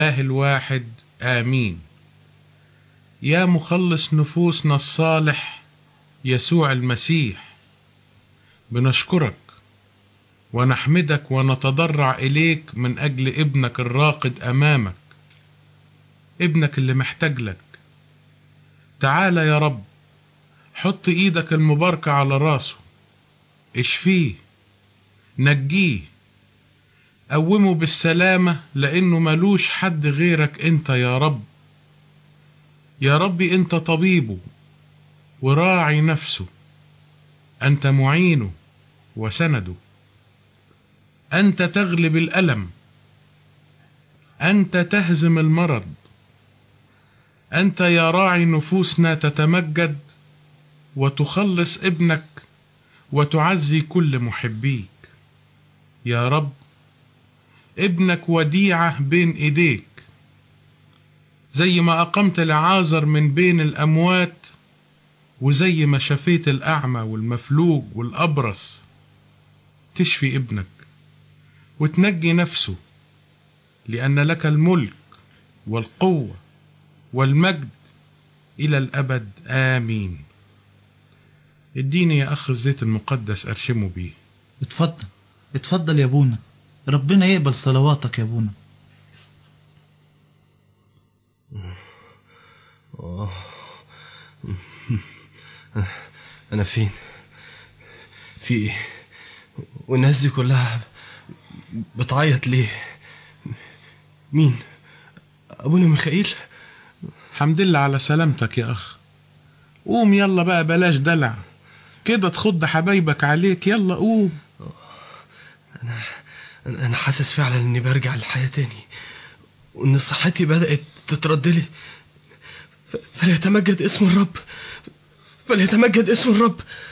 الله الواحد آمين يا مخلص نفوسنا الصالح يسوع المسيح بنشكرك ونحمدك ونتضرع إليك من أجل ابنك الراقد أمامك ابنك اللي محتاج لك تعال يا رب حط ايدك المباركة على راسه اشفيه نجيه قومه بالسلامة لانه ملوش حد غيرك انت يا رب يا ربي انت طبيبه وراعي نفسه انت معينه وسنده انت تغلب الالم انت تهزم المرض انت يا راعي نفوسنا تتمجد وتخلص ابنك وتعزي كل محبيك يا رب ابنك وديعة بين ايديك زي ما اقمت لعازر من بين الاموات وزي ما شفيت الاعمى والمفلوج والابرص تشفي ابنك وتنجي نفسه لان لك الملك والقوه والمجد الى الابد امين اديني يا اخ الزيت المقدس ارشمه بيه اتفضل اتفضل يا ابونا ربنا يقبل صلواتك يا ابونا آه. أنا فين؟ في إيه؟ والناس دي كلها بتعيط ليه؟ مين؟ أبونا ميخائيل؟ حمد لله على سلامتك يا اخ قوم يلا بقى بلاش دلع كده تخض حبايبك عليك يلا قوم أنا أنا حاسس فعلا إني برجع للحياة تاني وإن صحتي بدأت تترد لي فليتمجد اسم الرب فليتمجد اسم الرب